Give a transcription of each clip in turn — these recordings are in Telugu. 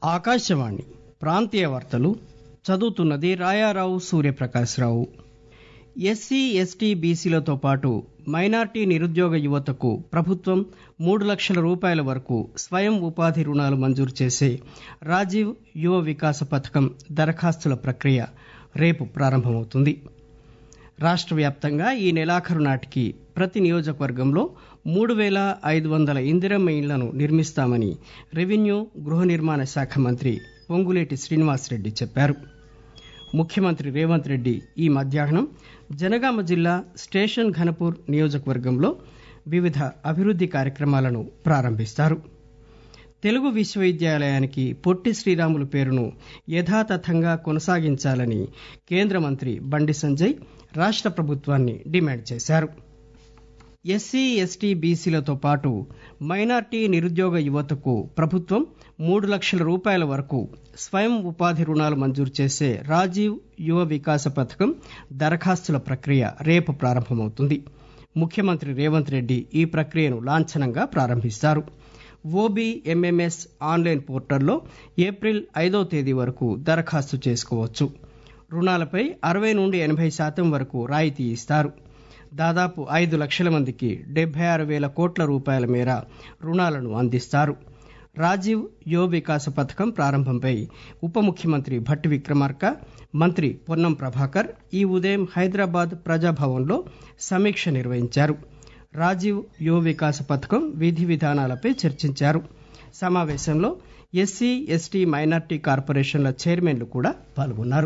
ఆకాశవాణి ప్రాంతీయ వార్తలు చదువుతున్నది రాయారావు సూర్యప్రకాశ్రావు ఎస్సీ ఎస్టీ బీసీలతో పాటు మైనార్టీ నిరుద్యోగ యువతకు ప్రభుత్వం మూడు లక్షల రూపాయల వరకు స్వయం ఉపాధి రుణాలు మంజూరు చేసే రాజీవ్ యువ వికాస పథకం దరఖాస్తుల ప్రక్రియ రేపు ప్రారంభమవుతుంది రాష్ట్ర వ్యాప్తంగా ఈ నెలాఖరు నాటికి ప్రతి నియోజకవర్గంలో మూడు వేల ఐదు వందల ఇందిరమ్మ ఇళ్లను నిర్మిస్తామని రెవెన్యూ గృహ నిర్మాణ శాఖ మంత్రి పొంగులేటి శ్రీనివాసరెడ్డి చెప్పారు ముఖ్యమంత్రి రేవంత్ రెడ్డి ఈ మధ్యాహ్నం జనగామ జిల్లా స్టేషన్ ఘనపూర్ నియోజకవర్గంలో వివిధ అభివృద్ది కార్యక్రమాలను ప్రారంభిస్తారు తెలుగు విశ్వవిద్యాలయానికి పొట్టి శ్రీరాములు పేరును యథాతథంగా కొనసాగించాలని కేంద్ర మంత్రి బండి సంజయ్ రాష్ట్ర ప్రభుత్వాన్ని డిమాండ్ చేశారు ఎస్సీ ఎస్టీ బీసీలతో పాటు మైనార్టీ నిరుద్యోగ యువతకు ప్రభుత్వం మూడు లక్షల రూపాయల వరకు స్వయం ఉపాధి రుణాలు మంజూరు చేసే రాజీవ్ యువ వికాస పథకం దరఖాస్తుల ప్రక్రియ రేపు ప్రారంభమవుతుంది ముఖ్యమంత్రి రేవంత్ రెడ్డి ఈ ప్రక్రియను లాంఛనంగా ప్రారంభిస్తారు ఓబీ ఎంఎంఎస్ ఆన్లైన్ పోర్టల్లో ఏప్రిల్ ఐదో తేదీ వరకు దరఖాస్తు చేసుకోవచ్చు రుణాలపై అరవై నుండి ఎనభై శాతం వరకు రాయితీ ఇస్తారు దాదాపు ఐదు లక్షల మందికి డెబ్బై ఆరు వేల కోట్ల రూపాయల మేర రుణాలను అందిస్తారు రాజీవ్ యువ వికాస పథకం ప్రారంభంపై ఉప ముఖ్యమంత్రి భట్టి విక్రమార్క మంత్రి పొన్నం ప్రభాకర్ ఈ ఉదయం హైదరాబాద్ ప్రజాభవన్లో సమీక్ష నిర్వహించారు రాజీవ్ యువ వికాస పథకం విధి విధానాలపై చర్చించారు సమావేశంలో ఎస్సీ ఎస్టీ మైనార్టీ కార్పొరేషన్ల చైర్మన్లు కూడా పాల్గొన్నారు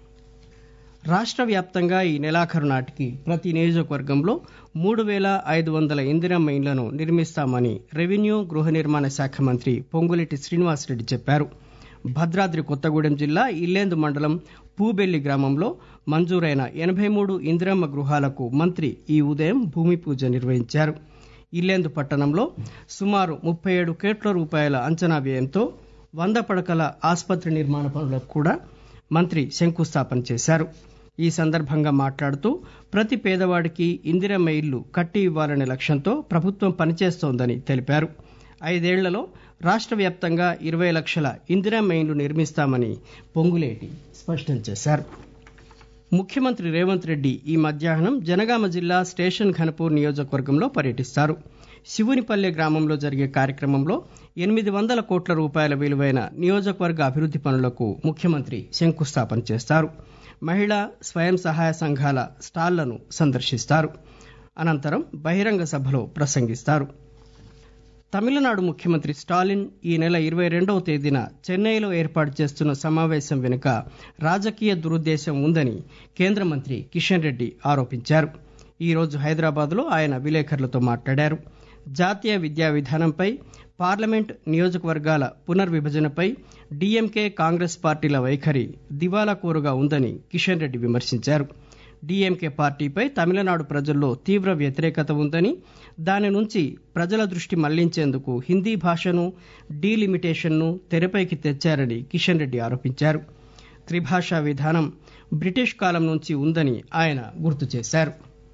రాష్ట్ర వ్యాప్తంగా ఈ నెలాఖరు నాటికి ప్రతి నియోజకవర్గంలో మూడు వేల ఐదు వందల ఇందిరమ్మ ఇండ్లను నిర్మిస్తామని రెవెన్యూ గృహ నిర్మాణ శాఖ మంత్రి పొంగులేటి శ్రీనివాసరెడ్డి చెప్పారు భద్రాద్రి కొత్తగూడెం జిల్లా ఇల్లేందు మండలం పూబెల్లి గ్రామంలో మంజూరైన ఎనభై మూడు ఇందిరమ్మ గృహాలకు మంత్రి ఈ ఉదయం భూమి పూజ నిర్వహించారు ఇల్లేందు పట్టణంలో సుమారు ముప్పై ఏడు కోట్ల రూపాయల అంచనా వ్యయంతో వంద పడకల ఆసుపత్రి నిర్మాణ పనులకు కూడా మంత్రి శంకుస్థాపన చేశారు ఈ సందర్భంగా మాట్లాడుతూ ప్రతి పేదవాడికి ఇందిరమ్మ ఇల్లు కట్టి ఇవ్వాలనే లక్ష్యంతో ప్రభుత్వం పనిచేస్తోందని తెలిపారు ఐదేళ్లలో రాష్ట్ర వ్యాప్తంగా ఇరవై లక్షల ఇందిరమ్మ ఇల్లు నిర్మిస్తామని పొంగులేటి స్పష్టం చేశారు ముఖ్యమంత్రి రేవంత్ రెడ్డి ఈ మధ్యాహ్నం జనగామ జిల్లా స్టేషన్ ఘనపూర్ నియోజకవర్గంలో పర్యటిస్తారు శివునిపల్లె గ్రామంలో జరిగే కార్యక్రమంలో ఎనిమిది వందల కోట్ల రూపాయల విలువైన నియోజకవర్గ అభివృద్ది పనులకు ముఖ్యమంత్రి శంకుస్థాపన చేస్తారు మహిళా స్వయం సహాయ సంఘాల స్టాళ్లను సందర్శిస్తారు అనంతరం బహిరంగ సభలో ప్రసంగిస్తారు తమిళనాడు ముఖ్యమంత్రి స్టాలిన్ ఈ నెల ఇరవై రెండవ తేదీన చెన్నైలో ఏర్పాటు చేస్తున్న సమావేశం వెనుక రాజకీయ దురుద్దేశం ఉందని కేంద్ర మంత్రి కిషన్ రెడ్డి ఆరోపించారు ఈ రోజు హైదరాబాద్లో ఆయన విలేకరులతో మాట్లాడారు జాతీయ విద్యా విధానంపై పార్లమెంట్ నియోజకవర్గాల పునర్విభజనపై డీఎంకే కాంగ్రెస్ పార్టీల వైఖరి దివాలా కోరుగా ఉందని కిషన్ రెడ్డి విమర్శించారు డీఎంకే పార్టీపై తమిళనాడు ప్రజల్లో తీవ్ర వ్యతిరేకత ఉందని దాని నుంచి ప్రజల దృష్టి మళ్లించేందుకు హిందీ భాషను డీలిమిటేషన్ను తెరపైకి తెచ్చారని కిషన్ రెడ్డి ఆరోపించారు త్రిభాషా విధానం బ్రిటిష్ కాలం నుంచి ఉందని ఆయన గుర్తు చేశారు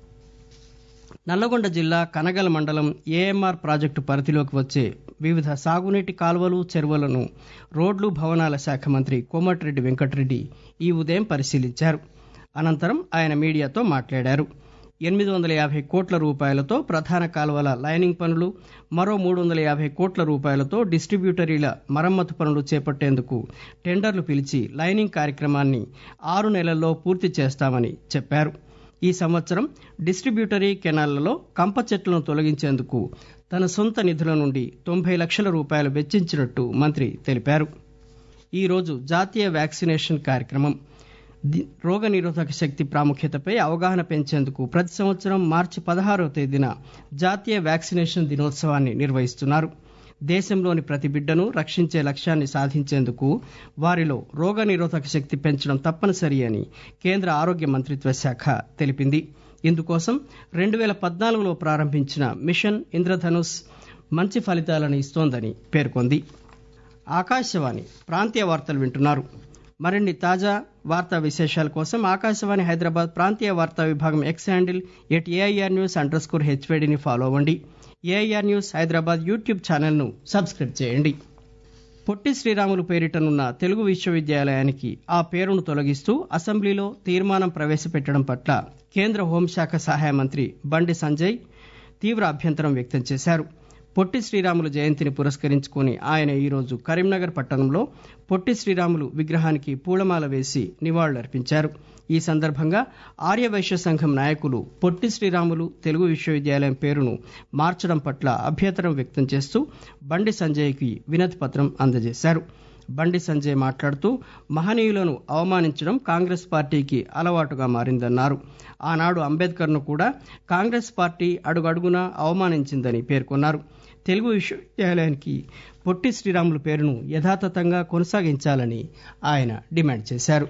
నల్లగొండ జిల్లా కనగల మండలం ఏఎంఆర్ ప్రాజెక్టు పరిధిలోకి వచ్చే వివిధ సాగునీటి కాలువలు చెరువులను రోడ్లు భవనాల శాఖ మంత్రి కోమటిరెడ్డి వెంకటరెడ్డి ఈ ఉదయం పరిశీలించారు అనంతరం ఆయన మీడియాతో మాట్లాడారు ఎనిమిది వందల యాభై కోట్ల రూపాయలతో ప్రధాన కాలువల లైనింగ్ పనులు మరో మూడు వందల యాభై కోట్ల రూపాయలతో డిస్ట్రిబ్యూటరీల మరమ్మతు పనులు చేపట్టేందుకు టెండర్లు పిలిచి లైనింగ్ కార్యక్రమాన్ని ఆరు నెలల్లో పూర్తి చేస్తామని చెప్పారు ఈ సంవత్సరం డిస్ట్రిబ్యూటరీ కెనాళ్లలో కంప చెట్లను తొలగించేందుకు తన సొంత నిధుల నుండి తొంభై లక్షల రూపాయలు వెచ్చించినట్టు మంత్రి తెలిపారు ఈరోజు జాతీయ వ్యాక్సినేషన్ కార్యక్రమం రోగ నిరోధక శక్తి ప్రాముఖ్యతపై అవగాహన పెంచేందుకు ప్రతి సంవత్సరం మార్చి పదహారవ తేదీన జాతీయ వ్యాక్సినేషన్ దినోత్సవాన్ని నిర్వహిస్తున్నారు దేశంలోని ప్రతి బిడ్డను రక్షించే లక్ష్యాన్ని సాధించేందుకు వారిలో రోగ నిరోధక శక్తి పెంచడం తప్పనిసరి అని కేంద్ర ఆరోగ్య మంత్రిత్వ శాఖ తెలిపింది ఇందుకోసం రెండు వేల పద్నాలుగులో ప్రారంభించిన మిషన్ ఇంద్రధనుస్ మంచి ఫలితాలను ఇస్తోందని పేర్కొంది ఆకాశవాణి ప్రాంతీయ వార్తలు వింటున్నారు మరిన్ని తాజా వార్తా విశేషాల కోసం ఆకాశవాణి హైదరాబాద్ ప్రాంతీయ వార్తా విభాగం X handle at AIR news under score హెచ్వేడిని ఫాలో అవ్వండి ఏఐఆర్ న్యూస్ హైదరాబాద్ యూట్యూబ్ ఛానల్ను సబ్స్క్రైబ్ చేయండి పొట్టి శ్రీరాములు పేరిటనున్న తెలుగు విశ్వవిద్యాలయానికి ఆ పేరును తొలగిస్తూ అసెంబ్లీలో తీర్మానం ప్రవేశపెట్టడం పట్ల కేంద్ర హోంశాఖ సహాయ మంత్రి బండి సంజయ్ తీవ్ర అభ్యంతరం వ్యక్తం చేశారు పొట్టి శ్రీరాములు జయంతిని పురస్కరించుకుని ఆయన ఈరోజు కరీంనగర్ పట్టణంలో పొట్టి శ్రీరాములు విగ్రహానికి పూలమాల వేసి నివాళులర్పించారు ఈ సందర్భంగా ఆర్యవైశ్య సంఘం నాయకులు పొట్టి శ్రీరాములు తెలుగు విశ్వవిద్యాలయం పేరును మార్చడం పట్ల అభ్యంతరం వ్యక్తం చేస్తూ బండి సంజయ్కి వినతి పత్రం అందజేశారు బండి సంజయ్ మాట్లాడుతూ మహనీయులను అవమానించడం కాంగ్రెస్ పార్టీకి అలవాటుగా మారిందన్నారు ఆనాడు అంబేద్కర్ను కూడా కాంగ్రెస్ పార్టీ అడుగడుగునా అవమానించిందని పేర్కొన్నారు తెలుగు విశ్వవిద్యాలయానికి పొట్టి శ్రీరాములు పేరును యథాతథంగా కొనసాగించాలని ఆయన డిమాండ్ చేశారు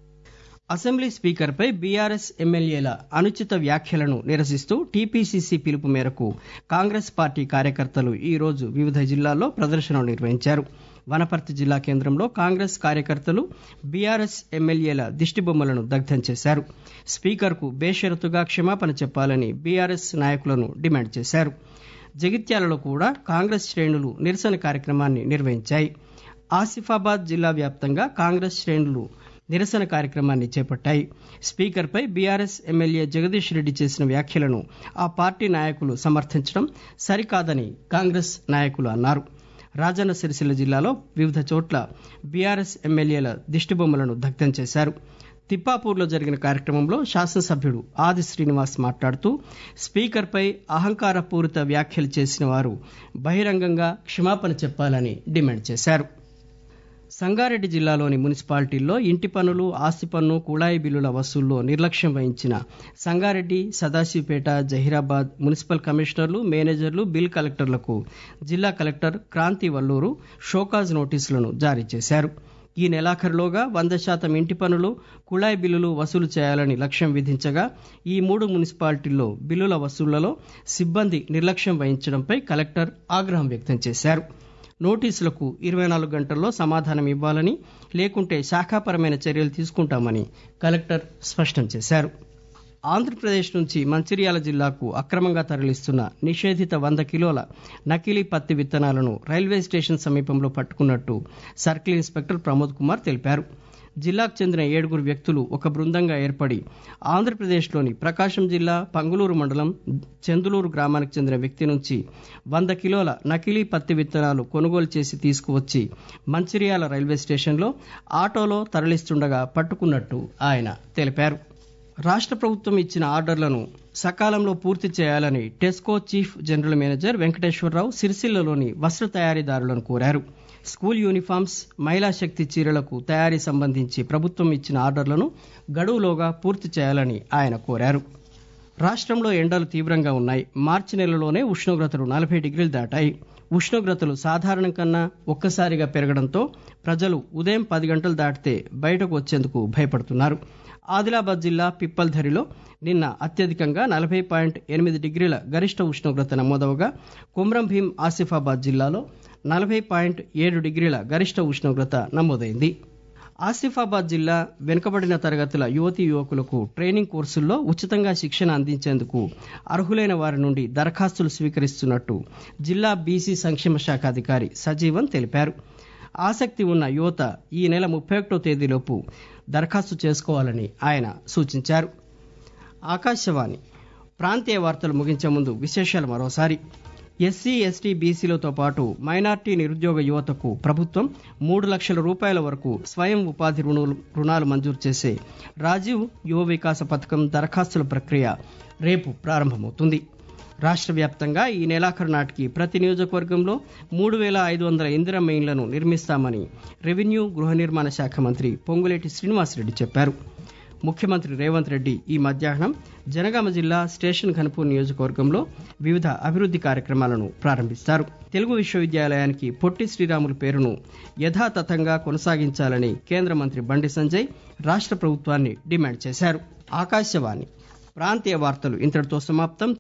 అసెంబ్లీ స్పీకర్పై బీఆర్ఎస్ ఎమ్మెల్యేల అనుచిత వ్యాఖ్యలను నిరసిస్తూ టీపీసీసీ పిలుపు మేరకు కాంగ్రెస్ పార్టీ కార్యకర్తలు ఈ రోజు వివిధ జిల్లాల్లో ప్రదర్శనలు నిర్వహించారు వనపర్తి జిల్లా కేంద్రంలో కాంగ్రెస్ కార్యకర్తలు బీఆర్ఎస్ ఎమ్మెల్యేల దిష్టిబొమ్మలను దగ్ధం చేశారు స్పీకర్కు బేషరతుగా క్షమాపణ చెప్పాలని బీఆర్ఎస్ నాయకులను డిమాండ్ చేశారు జగిత్యాలలో కూడా కాంగ్రెస్ శ్రేణులు నిరసన కార్యక్రమాన్ని నిర్వహించాయి ఆసిఫాబాద్ జిల్లా వ్యాప్తంగా కాంగ్రెస్ శ్రేణులు నిరసన కార్యక్రమాన్ని చేపట్టాయి స్పీకర్పై బీఆర్ఎస్ ఎమ్మెల్యే జగదీష్ రెడ్డి చేసిన వ్యాఖ్యలను ఆ పార్టీ నాయకులు సమర్థించడం సరికాదని కాంగ్రెస్ నాయకులు అన్నారు రాజన్న సిరిసిల్ల జిల్లాలో వివిధ చోట్ల బీఆర్ఎస్ ఎమ్మెల్యేల దిష్టిబొమ్మలను దగ్ధం చేశారు తిప్పాపూర్లో జరిగిన కార్యక్రమంలో శాసనసభ్యుడు ఆది శ్రీనివాస్ మాట్లాడుతూ స్పీకర్పై అహంకారపూరిత వ్యాఖ్యలు చేసిన వారు బహిరంగంగా క్షమాపణ చెప్పాలని డిమాండ్ చేశారు సంగారెడ్డి జిల్లాలోని మున్సిపాలిటీల్లో ఇంటి పన్నులు ఆస్తి పన్ను కుళాయి బిల్లుల వసూల్లో నిర్లక్ష్యం వహించిన సంగారెడ్డి సదాశివపేట జహీరాబాద్ మున్సిపల్ కమిషనర్లు మేనేజర్లు బిల్ కలెక్టర్లకు జిల్లా కలెక్టర్ క్రాంతి వల్లూరు షోకాజ్ నోటీసులను జారీ చేశారు ఈ నెలాఖరులోగా వంద శాతం ఇంటి పన్నులు కుళాయి బిల్లులు వసూలు చేయాలని లక్ష్యం విధించగా ఈ మూడు మున్సిపాలిటీల్లో బిల్లుల వసూళ్లలో సిబ్బంది నిర్లక్ష్యం వహించడంపై కలెక్టర్ ఆగ్రహం వ్యక్తం చేశారు నోటీసులకు ఇరవై నాలుగు గంటల్లో సమాధానం ఇవ్వాలని లేకుంటే శాఖాపరమైన చర్యలు తీసుకుంటామని కలెక్టర్ స్పష్టం చేశారు ఆంధ్రప్రదేశ్ నుంచి మంచిర్యాల జిల్లాకు అక్రమంగా తరలిస్తున్న నిషేధిత వంద కిలోల నకిలీ పత్తి విత్తనాలను రైల్వే స్టేషన్ సమీపంలో పట్టుకున్నట్టు సర్కిల్ ఇన్స్పెక్టర్ ప్రమోద్ కుమార్ తెలిపారు జిల్లాకు చెందిన ఏడుగురు వ్యక్తులు ఒక బృందంగా ఏర్పడి ఆంధ్రప్రదేశ్లోని ప్రకాశం జిల్లా పంగులూరు మండలం చందులూరు గ్రామానికి చెందిన వ్యక్తి నుంచి వంద కిలోల నకిలీ పత్తి విత్తనాలు కొనుగోలు చేసి తీసుకువచ్చి మంచిర్యాల రైల్వే స్టేషన్లో ఆటోలో తరలిస్తుండగా పట్టుకున్నట్టు ఆయన తెలిపారు రాష్ట్ర ప్రభుత్వం ఇచ్చిన ఆర్డర్లను సకాలంలో పూర్తి చేయాలని TESCO chief general manager Venkateswararao సిరిసిల్లలోని వస్త్ర తయారీదారులను కోరారు స్కూల్ యూనిఫామ్స్ మహిళా శక్తి చీరలకు తయారీ సంబంధించి ప్రభుత్వం ఇచ్చిన ఆర్డర్లను గడువులోగా పూర్తి చేయాలని ఆయన కోరారు రాష్ట్రంలో ఎండలు తీవ్రంగా ఉన్నాయి మార్చి నెలలోనే ఉష్ణోగ్రతలు నలభై డిగ్రీలు దాటాయి ఉష్ణోగ్రతలు సాధారణం కన్నా ఒక్కసారిగా పెరగడంతో ప్రజలు ఉదయం పది గంటలు దాటితే బయటకు వచ్చేందుకు భయపడుతున్నారు ఆదిలాబాద్ జిల్లా పిప్పల్ధరిలో నిన్న అత్యధికంగా నలభై పాయింట్ ఎనిమిది డిగ్రీల గరిష్ట ఉష్ణోగ్రత నమోదవగా కుమ్రం భీం ఆసిఫాబాద్ జిల్లాలో నలభై పాయింట్ ఏడు డిగ్రీల గరిష్ట ఉష్ణోగ్రత నమోదైంది ఆసిఫాబాద్ జిల్లా వెనుకబడిన తరగతుల యువతీ యువకులకు ట్రైనింగ్ కోర్సుల్లో ఉచితంగా శిక్షణ అందించేందుకు అర్హులైన వారి నుండి దరఖాస్తులు స్వీకరిస్తున్నట్టు జిల్లా బీసీ సంక్షేమ శాఖ అధికారి సజీవన్ తెలిపారు ఆసక్తి ఉన్న యువత ఈ నెల ముప్పై ఒకటో తేదీలోపు దరఖాస్తు చేసుకోవాలని ఆయన సూచించారు ఆకాశవాణి ప్రాంతీయ వార్తలు ముగించే ముందు విశేషాలు మరోసారి ఎస్సీ ఎస్టీ బీసీలతో పాటు మైనార్టీ నిరుద్యోగ యువతకు ప్రభుత్వం మూడు లక్షల రూపాయల వరకు స్వయం ఉపాధి రుణాలు రుణాలు మంజూరు చేసే రాజీవ్ యువ వికాస పథకం దరఖాస్తుల ప్రక్రియ రేపు ప్రారంభమవుతుంది రాష్ట్ర వ్యాప్తంగా ఈ నెలాఖరు నాటికి ప్రతి నియోజకవర్గంలో మూడు వేల ఐదు వందల ఇందిరా మెయిన్లను నిర్మిస్తామని రెవెన్యూ గృహ నిర్మాణ శాఖ మంత్రి పొంగులేటి శ్రీనివాసరెడ్డి చెప్పారు ముఖ్యమంత్రి రేవంత్ రెడ్డి ఈ మధ్యాహ్నం జనగామ జిల్లా స్టేషన్ ఘనపూర్ నియోజకవర్గంలో వివిధ అభివృద్ది కార్యక్రమాలను ప్రారంభిస్తారు తెలుగు విశ్వవిద్యాలయానికి పొట్టి శ్రీరాములు పేరును యథాతథంగా కొనసాగించాలని కేంద్ర మంత్రి బండి సంజయ్ రాష్ట్ర ప్రభుత్వాన్ని డిమాండ్ చేశారు ఆకాశవాణి ప్రాంతీయ వార్తలు ఇంతటితో సమాప్తం